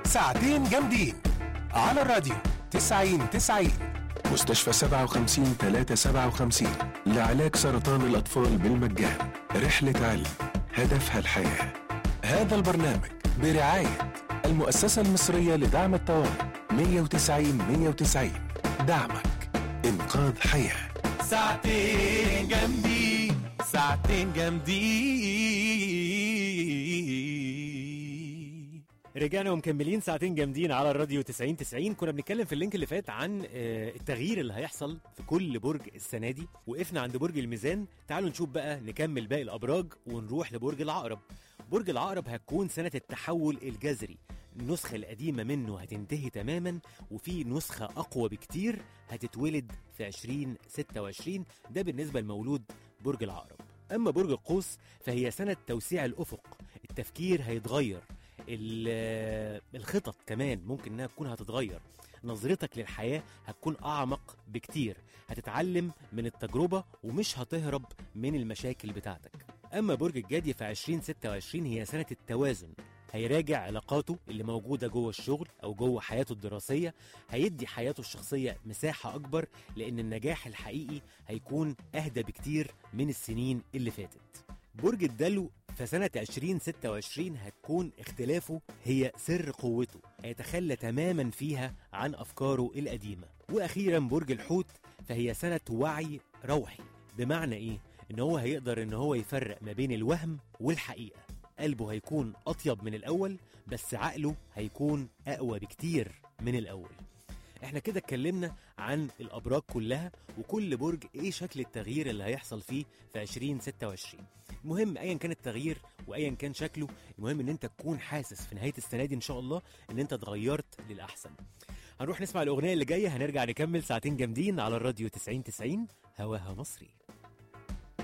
ساعتين جامدين على الراديو 90 90 مستشفى 57 357 لعلاج سرطان الأطفال بالمجان رحلة علم هدفها الحياة هذا البرنامج برعاية المؤسسة المصرية لدعم الطوارئ 190 190 دعمك إنقاذ حياة ساعتين جامدين ساعتين جامدين رجعنا ومكملين ساعتين جامدين على الراديو 90 90 كنا بنتكلم في اللينك اللي فات عن آه، التغيير اللي هيحصل في كل برج السنه دي وقفنا عند برج الميزان تعالوا نشوف بقى نكمل باقي الابراج ونروح لبرج العقرب برج العقرب هتكون سنه التحول الجذري النسخة القديمة منه هتنتهي تماما وفي نسخة أقوى بكتير هتتولد في 2026 ده بالنسبة لمولود برج العقرب أما برج القوس فهي سنة توسيع الأفق التفكير هيتغير ال- الخطط كمان ممكن انها تكون هتتغير نظرتك للحياة هتكون أعمق بكتير هتتعلم من التجربة ومش هتهرب من المشاكل بتاعتك أما برج الجدي في 2026 هي سنة التوازن هيراجع علاقاته اللي موجودة جوه الشغل أو جوه حياته الدراسية هيدي حياته الشخصية مساحة أكبر لأن النجاح الحقيقي هيكون أهدى بكتير من السنين اللي فاتت برج الدلو في سنة 2026 هتكون اختلافه هي سر قوته هيتخلى تماما فيها عن أفكاره القديمة وأخيرا برج الحوت فهي سنة وعي روحي بمعنى إيه؟ إن هو هيقدر إن هو يفرق ما بين الوهم والحقيقة قلبه هيكون أطيب من الأول بس عقله هيكون أقوى بكتير من الأول احنا كده اتكلمنا عن الابراج كلها وكل برج ايه شكل التغيير اللي هيحصل فيه في 2026 المهم ايا كان التغيير وايا كان شكله المهم ان انت تكون حاسس في نهايه السنه دي ان شاء الله ان انت اتغيرت للاحسن هنروح نسمع الاغنيه اللي جايه هنرجع نكمل ساعتين جامدين على الراديو 90 90 هواها مصري